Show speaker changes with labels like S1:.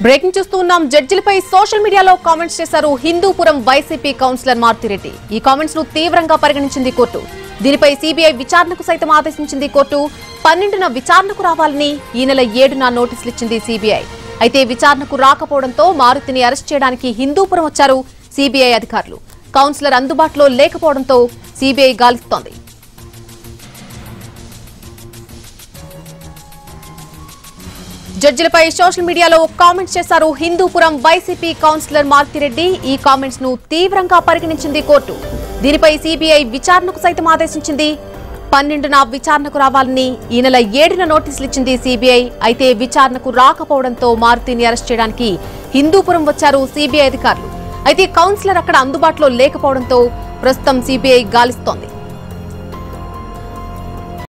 S1: breaking చూస్తూ ఉన్నాం జడ్జిలపై social మీడియాలో కామెంట్స్ చేశారు హిందూపురం వైసీపీ కౌన్సిలర్ మారుతిరెడ్డి ఈ కామెంట్స్ ను తీవ్రంగా పరిగణించింది కోర్టు దీనిపై సీబీఐ విచారణకు సైతం ఆదేశించింది కోర్టు పన్నెండున విచారణకు రావాలని ఈ నెల ఏడున నోటీసులు ఇచ్చింది సీబీఐ అయితే విచారణకు రాకపోవడంతో మారుతిని అరెస్ట్ చేయడానికి హిందూపురం వచ్చారు సీబీఐ అధికారులు కౌన్సిలర్ అందుబాటులో లేకపోవడంతో సీబీఐ గాలిస్తోంది జడ్జిలపై సోషల్ మీడియాలో కామెంట్స్ చేశారు హిందూపురం వైసీపీ కౌన్సిలర్ మారుతిరెడ్డి ఈ కామెంట్స్ ను తీవ్రంగా పరిగణించింది కోర్టు దీనిపై సీబీఐ విచారణకు సైతం ఆదేశించింది పన్నెండున విచారణకు రావాలని ఈ నెల ఏడున నోటీసులు ఇచ్చింది సీబీఐ అయితే విచారణకు రాకపోవడంతో మారుతిని అరెస్ట్ చేయడానికి హిందూపురం వచ్చారు సీబీఐ అధికారులు అయితే కౌన్సిలర్ అక్కడ అందుబాటులో లేకపోవడంతో ప్రస్తుతం సీబీఐ గాలిస్తోంది